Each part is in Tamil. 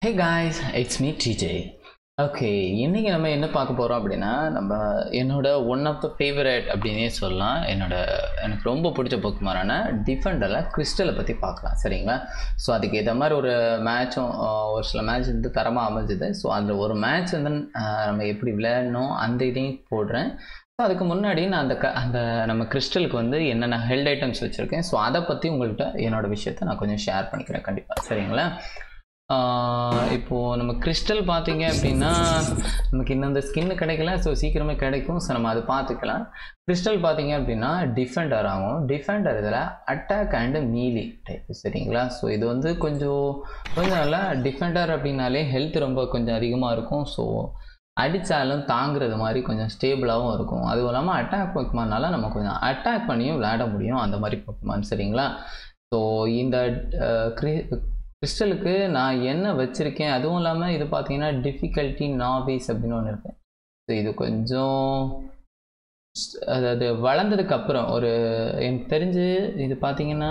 Hey guys it's me DJ okay இன்றைக்கி நம்ம என்ன பார்க்க போகிறோம் அப்படின்னா நம்ம என்னோட ஒன் ஆஃப் த ஃபேவரட் அப்படின்னே சொல்லலாம் என்னோட எனக்கு ரொம்ப பிடிச்ச பொக்குமாரான டிஃபெண்டரில் கிறிஸ்டலை பற்றி பார்க்கலாம் சரிங்களா ஸோ அதுக்கு ஏற்ற மாதிரி ஒரு மேட்சும் ஒரு சில மேட்ச் வந்து தரமாக அமைஞ்சுது ஸோ அதில் ஒரு மேட்ச் வந்து ஆஹ், நம்ம எப்படி விளையாடணும் அந்த இதையும் போடுறேன் ஸோ அதுக்கு முன்னாடி நான் அந்த க அந்த நம்ம கிறிஸ்டலுக்கு வந்து என்னென்ன ஹெல்ட் ஐட்டம்ஸ் வச்சுருக்கேன் ஸோ அதை பற்றி உங்கள்கிட்ட என்னோட விஷயத்த நான் கொஞ்சம் ஷேர் பண்ணிக்கிறேன் கண்டிப்பாக சரிங்களா ஆஹ் இப்போ நம்ம கிறிஸ்டல் பார்த்தீங்க அப்படின்னா நமக்கு இன்னும் இந்த ஸ்கின்னு கிடைக்கல ஸோ சீக்கிரமே கிடைக்கும் ஸோ நம்ம அதை பார்த்துக்கலாம் கிறிஸ்டல் பார்த்தீங்க அப்படின்னா டிஃபெண்டர் ஆகும் டிஃபெண்டர் இதில் அட்டாக் அண்டு மீலி டைப் சரிங்களா ஸோ இது வந்து கொஞ்சம் கொஞ்சம் நல்லா டிஃபெண்டர் அப்படின்னாலே ஹெல்த் ரொம்ப கொஞ்சம் அதிகமாக இருக்கும் ஸோ அடித்தாலும் தாங்குறது மாதிரி கொஞ்சம் ஸ்டேபிளாகவும் இருக்கும் அதுவும் இல்லாமல் அட்டாக் பொக்குமானால நம்ம கொஞ்சம் அட்டாக் பண்ணியும் விளையாட முடியும் அந்த மாதிரி பொக்குமான் சரிங்களா ஸோ இந்த அஹ், கிரி கிறிஸ்டலுக்கு நான் என்ன வச்சுருக்கேன் அதுவும் இல்லாமல் இது பார்த்தீங்கன்னா டிஃபிகல்ட்டி நாவிஸ் அப்படின்னு ஒன்று இருக்கு ஸோ இது கொஞ்சம் அதாவது வளர்ந்ததுக்கு அப்புறம் ஒரு எனக்கு தெரிஞ்சு இது பார்த்தீங்கன்னா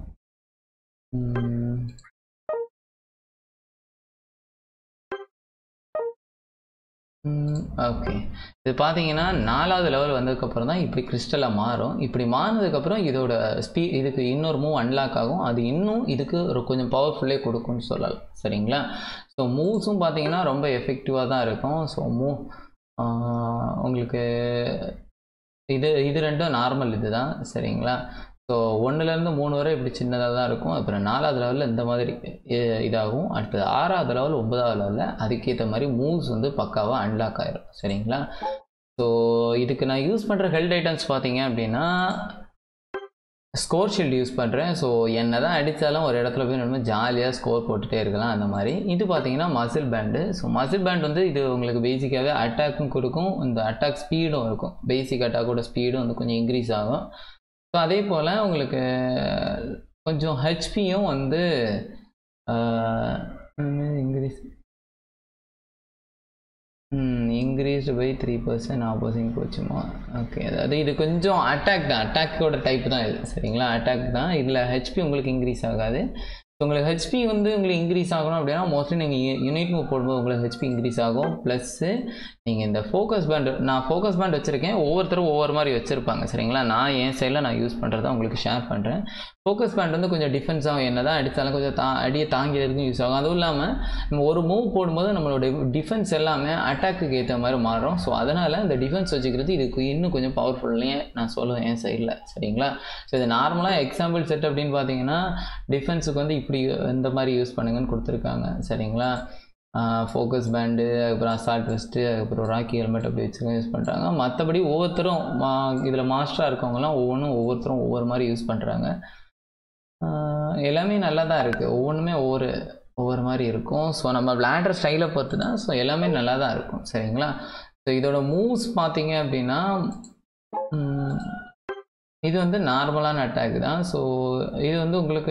ம், ஓகே இது பார்த்தீங்கன்னா நாலாவது லெவல் வந்ததுக்கப்புறம் தான் இப்படி கிறிஸ்டலாக மாறும் இப்படி மாறினதுக்கப்புறம் இதோட ஸ்பீ இதுக்கு இன்னொரு மூவ் அன்லாக் ஆகும் அது இன்னும் இதுக்கு ஒரு கொஞ்சம் பவர்ஃபுல்லே கொடுக்கும்னு சொல்லலாம் சரிங்களா ஸோ மூவ்ஸும் பார்த்தீங்கன்னா ரொம்ப எஃபெக்டிவாக தான் இருக்கும் ஸோ மூவ் உங்களுக்கு இது இது ரெண்டும் நார்மல் இது தான் சரிங்களா ஸோ ஒன்றுலேருந்து மூணு வரை இப்படி சின்னதாக தான் இருக்கும் அப்புறம் நாலாவது லெவலில் இந்த மாதிரி இ- இதாகும் அடுத்தது ஆறாவது லெவல் ஒன்பதாவது லெவலில் அதுக்கேற்ற மாதிரி மூவ்ஸ் வந்து பக்காவாக அன்லாக் ஆயிரும் சரிங்களா ஸோ இதுக்கு நான் யூஸ் பண்ணுற ஹெல்த் ஐட்டம்ஸ் பார்த்தீங்க அப்படின்னா ஸ்கோர் ஷீல்டு யூஸ் பண்ணுறேன் ஸோ என்ன தான் அடித்தாலும் ஒரு இடத்துல போய் நம்ம ஜாலியாக ஸ்கோர் போட்டுகிட்டே இருக்கலாம் அந்த மாதிரி இது பார்த்தீங்கன்னா muscle band so muscle band வந்து இது உங்களுக்கு பேசிக்காகவே அட்டாக்கும் கொடுக்கும் இந்த அட்டாக் ஸ்பீடும் இருக்கும் பேசிக் அட்டாக்கோட ஸ்பீடும் வந்து கொஞ்சம் இன்க்ரீஸ் ஆகும் ஸோ அதே போல் உங்களுக்கு கொஞ்சம் ஹெச்பியும் வந்து increase increased by three percent opposing போச்சுமா ஓகே அதாவது இது கொஞ்சம் அட்டாக் தான் அட்டாக்கோட டைப் தான் இது சரிங்களா அட்டாக் தான் இதில் ஹெச்பி உங்களுக்கு இன்க்ரீஸ் ஆகாது ஸோ உங்களுக்கு ஹெச்பி வந்து உங்களுக்கு இன்க்ரீஸ் ஆகணும் அப்படின்னா மோஸ்ட்லி நீங்கள் யூனிட் மூவ் போடும்போது உங்களுக்கு ஹெச்பி இன்க்ரீஸ் ஆகும் ப்ளஸ்ஸு நீங்கள் இந்த ஃபோக்கஸ் பேண்ட் நான் ஃபோக்கஸ் பேண்ட் வச்சுருக்கேன் ஒவ்வொருத்தரும் ஒவ்வொரு மாதிரி வச்சுருப்பாங்க சரிங்களா நான் என் சைடில் நான் யூஸ் பண்ணுறத உங்களுக்கு ஷேர் பண்ணுறேன் ஃபோக்கஸ் பேண்ட் வந்து கொஞ்சம் டிஃபென்ஸ் ஆகும் என்ன தான் அடித்தாலும் கொஞ்சம் தா அடியை தாங்கிறதுக்கும் யூஸ் ஆகும் அதுவும் இல்லாமல் நம்ம ஒரு மூவ் போடும்போது நம்மளோட டிஃபென்ஸ் எல்லாமே அட்டாக்குக்கு ஏற்ற மாதிரி மாறும் ஸோ அதனால் இந்த டிஃபென்ஸ் வச்சுக்கிறது இதுக்கு இன்னும் கொஞ்சம் பவர்ஃபுல்லையே நான் சொல்லுவேன் என் சைடில் சரிங்களா ஸோ இது நார்மலாக எக்ஸாம்பிள் செட் அப்படின்னு பார்த்தீங்கன்னா டிஃபென்ஸுக்கு வந்து இப்படி இந்த மாதிரி யூஸ் பண்ணுங்கன்னு கொடுத்துருக்காங்க சரிங்களா ஃபோக்கஸ் பேண்டு அதுக்கப்புறம் அசால்ட் வெஸ்ட்டு அதுக்கப்புறம் ராக்கி ஹெல்மெட் அப்படி வச்சு யூஸ் பண்ணுறாங்க மற்றபடி ஒவ்வொருத்தரும் மா இதில் மாஸ்டராக இருக்கவங்கலாம் ஒவ்வொன்றும் ஒவ்வொருத்தரும் ஒவ்வொரு மாதிரி யூஸ் பண்ணுறாங்க எல்லாமே நல்லா தான் இருக்குது ஒவ்வொன்றுமே ஒவ்வொரு ஒவ்வொரு மாதிரி இருக்கும் ஸோ நம்ம விளையாடுற ஸ்டைலை பொறுத்து தான் ஸோ எல்லாமே நல்லா தான் இருக்கும் சரிங்களா ஸோ இதோட மூவ்ஸ் பார்த்தீங்க அப்படின்னா ம், இது வந்து நார்மலான அட்டாக் தான் ஸோ இது வந்து உங்களுக்கு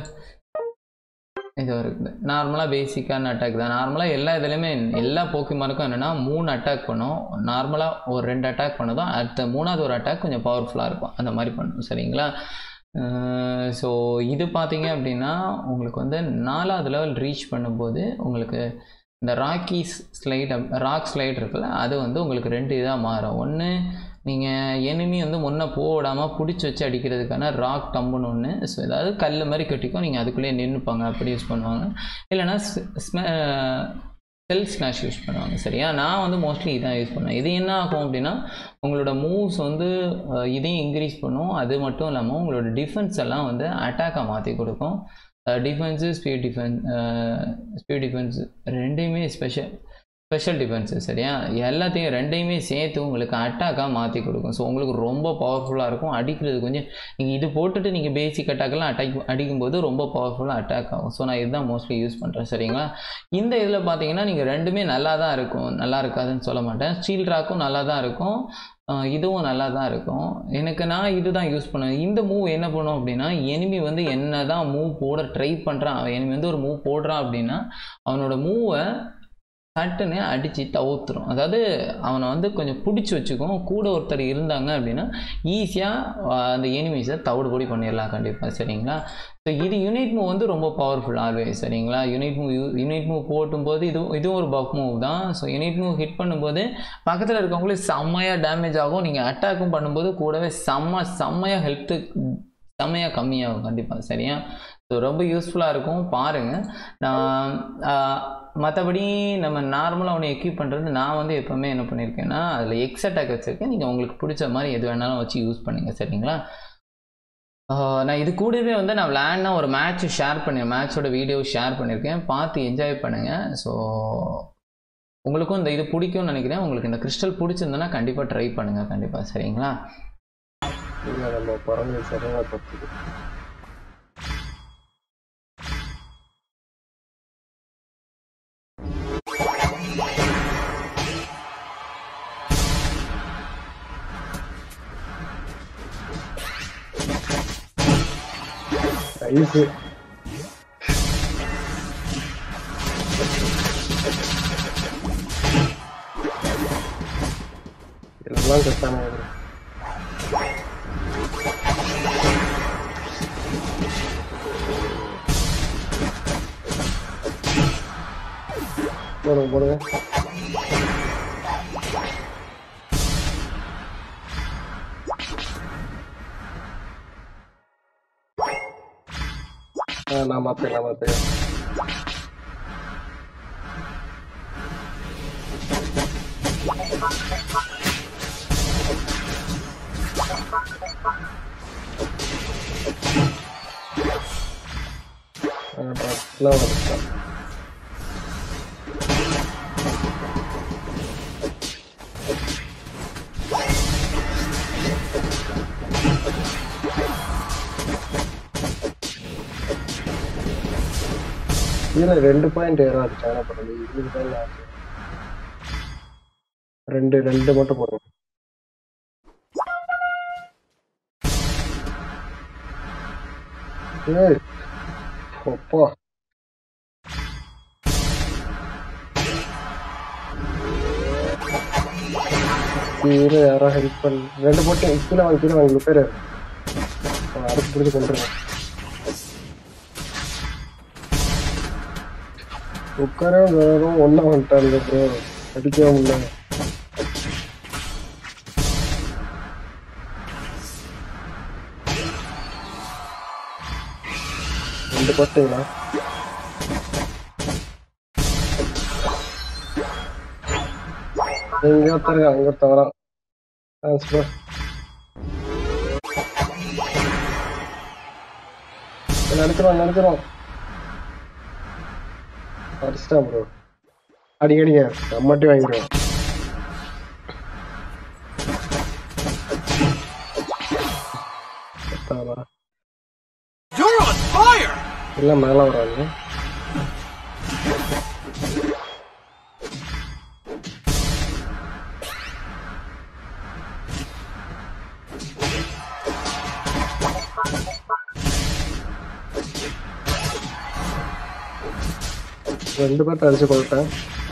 இது இருக்குது நார்மலாக பேசிக்கான அட்டாக் தான் நார்மலாக எல்லா இதுலேயுமே எல்லா போக்கிமானுக்கும் என்னென்னா மூணு அட்டாக் பண்ணும் நார்மலாக ஒரு ரெண்டு அட்டாக் பண்ணதும் அடுத்த மூணாவது ஒரு அட்டாக் கொஞ்சம் பவர்ஃபுல்லாக இருக்கும் அந்த மாதிரி பண்ணும் சரிங்களா ஸோ இது பார்த்தீங்க அப்படின்னா உங்களுக்கு வந்து நாலாவது லெவல் ரீச் பண்ணும்போது உங்களுக்கு இந்த ராக்கி ஸ்லைட் ராக் ஸ்லைட் இருக்குல்ல அது வந்து உங்களுக்கு ரெண்டு இதாக மாறும் ஒன்று நீங்கள் எனிமி வந்து முன்னே போக விடாமல் பிடிச்சி வச்சு அடிக்கிறதுக்கான ராக் டம்புன்னு ஒன்று ஸோ ஏதாவது கல் மாதிரி கட்டிக்கும் நீங்கள் அதுக்குள்ளேயே நின்றுப்பாங்க அப்படி யூஸ் பண்ணுவாங்க இல்லைன்னா செல் ஸ்னாஷ் யூஸ் பண்ணுவாங்க சரியா நான் வந்து மோஸ்ட்லி இதான் யூஸ் பண்ணுவேன் இது என்ன ஆகும் அப்படின்னா உங்களோட மூவ்ஸ் வந்து அஹ், இதையும் இன்க்ரீஸ் பண்ணும் அது மட்டும் இல்லாமல் உங்களோட டிஃபென்ஸ் எல்லாம் வந்து அட்டாக்காக மாற்றி கொடுக்கும் defence speed defence speed defence ரெண்டையுமே ஸ்பெஷல் ஸ்பெஷல் டிஃபென்ஸு சரியா எல்லாத்தையும் ரெண்டையுமே சேர்த்து உங்களுக்கு அட்டாக்காக மாற்றி கொடுக்கும் ஸோ உங்களுக்கு ரொம்ப பவர்ஃபுல்லாக இருக்கும் அடிக்கிறது கொஞ்சம் நீங்கள் இது போட்டுட்டு நீங்கள் பேசிக் அட்டாக்கெல்லாம் அட்டாக் அடிக்கும்போது ரொம்ப பவர்ஃபுல்லாக அட்டாக் ஆகும் ஸோ நான் இதுதான் மோஸ்ட்லி யூஸ் பண்ணுறேன் சரிங்களா இந்த இதில் பார்த்தீங்கன்னா நீங்கள் ரெண்டுமே நல்லா தான் இருக்கும் நல்லா இருக்காதுன்னு சொல்ல மாட்டேன் ஸ்டீல் ராக்கும் நல்லா தான் இருக்கும் ஆஹ் இதுவும் நல்லா தான் இருக்கும் எனக்கு நான் இதுதான் யூஸ் பண்ணுவேன் இந்த மூவ் என்ன பண்ணும் அப்படின்னா எனிமி வந்து என்ன தான் மூவ் போட ட்ரை பண்ணுறான் எனிமி வந்து ஒரு மூவ் போடுறான் அப்படின்னா அவனோட மூவை சட்டுன்னு அடித்து தவுத்துரும் அதாவது அவனை வந்து கொஞ்சம் பிடிச்சி வச்சுக்கும் கூட ஒருத்தர் இருந்தாங்க அப்படின்னா ஈஸியாக அந்த எனிமீஸை தவிடு பொடி பண்ணிடலாம் கண்டிப்பாக சரிங்களா ஸோ இது யூனிட் மூவ் வந்து ரொம்ப பவர்ஃபுல் ஆல்வேஸ் சரிங்களா யூனிட் மூவ் யூனிட் மூவ் போட்டும்போது இது இதுவும் ஒரு பக் மூவ் தான் ஸோ யூனிட் மூவ் ஹிட் பண்ணும்போது பக்கத்தில் இருக்கவங்களுக்கு செம்மையாக டேமேஜ் ஆகும் நீங்கள் அட்டாக்கும் பண்ணும்போது கூடவே செம்ம செம்மையாக ஹெல்த்து செம்மையாக கம்மியாகும் கண்டிப்பாக சரியா ஸோ ரொம்ப யூஸ்ஃபுல்லாக இருக்கும் பாருங்கள் நான் மற்றபடி நம்ம நார்மலாக அவனை எக்யூப் பண்ணுறது நான் வந்து எப்போவுமே என்ன பண்ணியிருக்கேன்னா அதில் எக்ஸ் அட்டாக் வச்சுருக்கேன் நீங்கள் உங்களுக்கு பிடிச்ச மாதிரி எது வேணாலும் வச்சு யூஸ் பண்ணுங்கள் சரிங்களா ஆஹ் நான் இது கூடவே வந்து நான் விளையாடினா ஒரு மேட்ச் ஷேர் பண்ணி மேட்சோட வீடியோ ஷேர் பண்ணியிருக்கேன் பார்த்து என்ஜாய் பண்ணுங்கள் ஸோ உங்களுக்கும் இந்த இது பிடிக்கும்னு நினைக்கிறேன் உங்களுக்கு இந்த கிறிஸ்டல் பிடிச்சிருந்ததுன்னா கண்டிப்பாக ட்ரை பண்ணுங்கள் கண்டிப்பாக சரிங்களா இல்லை நம்ம பறவை சரியாக பத்து ஐஸு எல்லாம் கட்டான போடுங்க போடுங்க ஆ நான் மாத்தேன் நான் மாத்தேன் ஆ பஸ்லாம் வந்துட்டான் இதுல ரெண்டு பாயிண்ட் ஏறா இருக்கு என்ன பண்ணுறது இருபது பாயிண்ட் ஆச்சு ரெண்டு ரெண்டு மட்டும் போடுங்க ஏய் அப்பா கீழே யாரோ ஹெல்ப் பண்ணி ரெண்டு போட்டு கீழே வாங்கி கீழே வாங்கி பேர் அடுத்து பிடிச்சி கொண்டுருங்க உட்கார வேறும் ஒன்றா வந்துட்டாங்க ப்ரோ அடிக்கவே முடியல ரெண்டு பட்டுங்களா இங்க ஒருத்தருங்க அங்க ஒருத்தன் வரான் தேங்க்ஸ் ப்ரோ நடத்துறோம் நடத்துறோம் அடிச்சிட்டான் ப்ரோ அடிங்க அடிங்க நம்மட்டி வாங்கிடுவோம் பத்தாவதா? இல்ல மேல வராங்க ரெண்டு பேர்த்த அடிச்சு கொள்ளிட்டேன்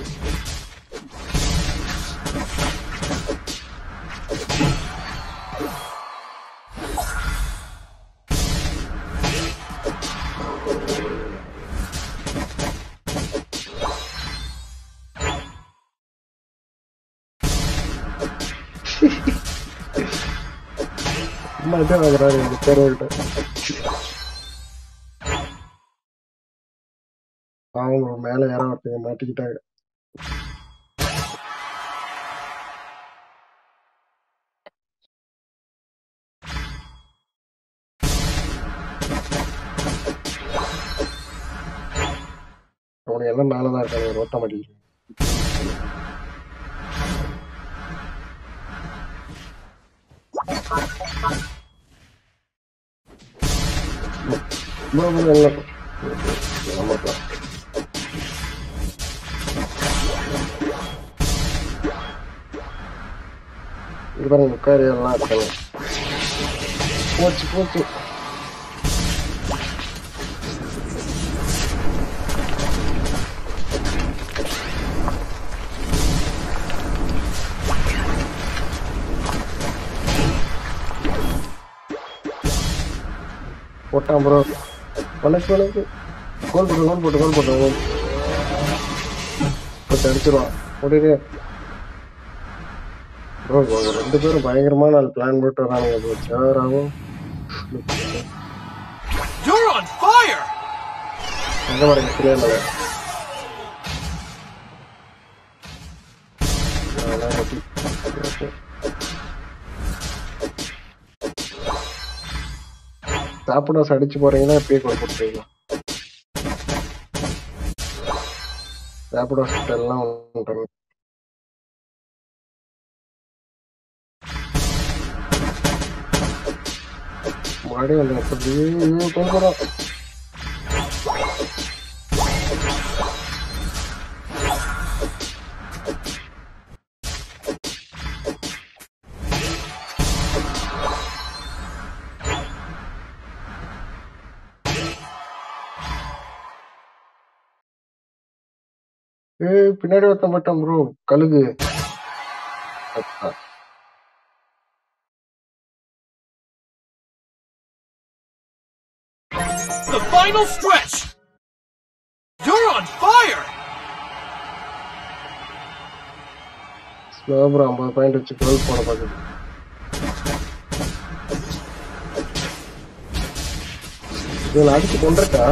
அம்மா இதே வாங்குறாரு இந்த பேரோல்ட்ட அவங்க மேல யாரோ ஒருத்தங்க மாட்டிக்கிட்டாங்க அவனுக்கு எல்லாம் மேலதான் இருக்காங்க ரோட்ட மாட்டிக்கிட்டு bro, bro, எல்லாம் ஆமாப்பா இது பாருங்க உட்காரு எல்லாம் இருக்காங்க போச்சு போச்சு போட்டான் ப்ரோ உனக்கு உனக்கு கோல் போட்டு கோல் போட்டு கோல் போட்டு கோல் போட்டு அடிச்சிருவான் ஓடிடு ப்ரோ ரெண்டு பேரும் பயங்கரமான நாள் பிளான் போட்டு வரானுங்க ப்ரோ சேராவும் You're on fire! எங்க பாருங்க கிளியர் மேல அதெல்லாம் கட்டி. Okay. சாப்பிட அடிச்சு போறீங்கன்னா இப்பயே கொண்டு போட்டுருக்கலாம் சாப்பிட எல்லாம் வந்துட்டாங்க மறுபடியும் வந்து எப்படி கொண்டு போறோம் ஏய் பின்னாடி ஒருத்தன் போயிட்டான் ப்ரோ கழுகு அப்பா. The final stretch! You're on fire! Slow bro ஐம்பது பாயிண்ட் வச்சு டுவெல் போட பார்க்குது இவன் அடிச்சு கொண்டிருக்கா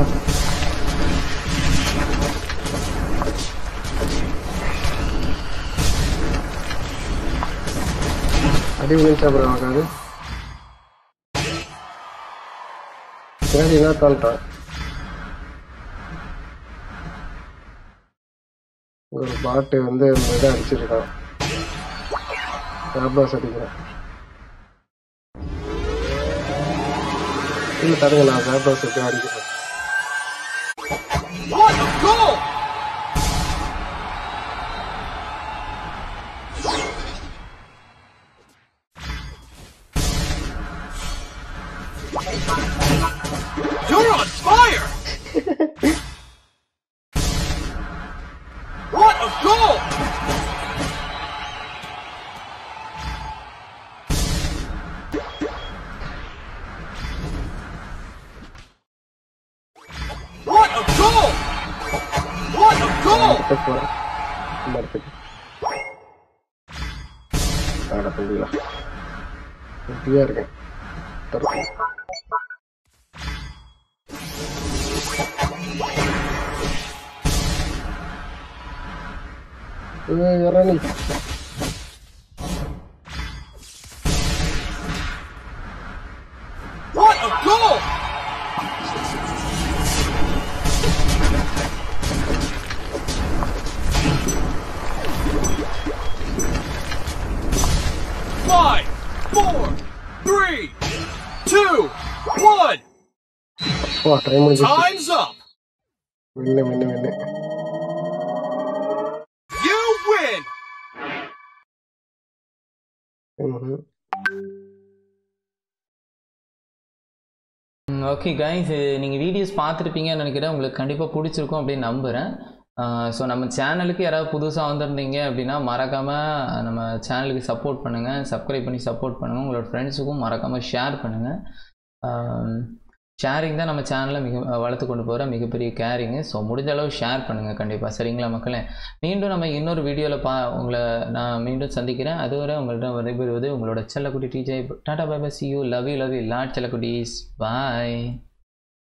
அடி விழுந்துச்சா ப்ரோ ஆகாது பின்னாடி என்ன தான்ட்டான் ஒரு பாட்டு வந்து இந்த இதை அடிச்சிருக்கான் டேப்லாஸ் அடிக்கிறேன் இல்லை தருங்க நான் டேப்லாஸ் எடுத்து அடிக்கிறேன் What a goal! You're on fire! what a goal! What a goal! What a goal! கிட்ட போகிறேன் இந்த இடத்துக்கு ஆட தம்பிங்களா ரெடியாக இருக்கேன் தருவேன் ஏய் இரணி What a goal! Five, four, three, two, one. வா டைம் முடிஞ்சிச்சு Time's up. Win win win You win. ம்ஹும். ஓகே கைஸ் நீங்கள் வீடியோஸ் பார்த்துருப்பீங்கன்னு நினைக்கிறேன் உங்களுக்கு கண்டிப்பாக பிடிச்சிருக்கும் அப்படின்னு நம்புகிறேன் ஸோ நம்ம சேனலுக்கு யாராவது புதுசாக வந்திருந்தீங்க அப்படின்னா மறக்காமல் நம்ம சேனலுக்கு சப்போர்ட் பண்ணுங்கள் சப்ஸ்கிரைப் பண்ணி சப்போர்ட் பண்ணுங்கள் உங்களோட ஃப்ரெண்ட்ஸுக்கும் மறக்காமல் ஷேர் பண்ணுங்கள் ஷேரிங் தான் நம்ம சேனலை மிக வளர்த்து கொண்டு போகிற மிகப்பெரிய கேரிங்கு ஸோ முடிஞ்ச அளவு ஷேர் பண்ணுங்கள் கண்டிப்பாக சரிங்களா மக்களே மீண்டும் நம்ம இன்னொரு வீடியோவில் பா உங்களை நான் மீண்டும் சந்திக்கிறேன் அதுவரை உங்கள்கிட்ட விடைபெறுவது உங்களோட செல்லக்குட்டி டிஜே டாடா bye bye see you love you love you lot செல்லக்குட்டீஸ் பாய்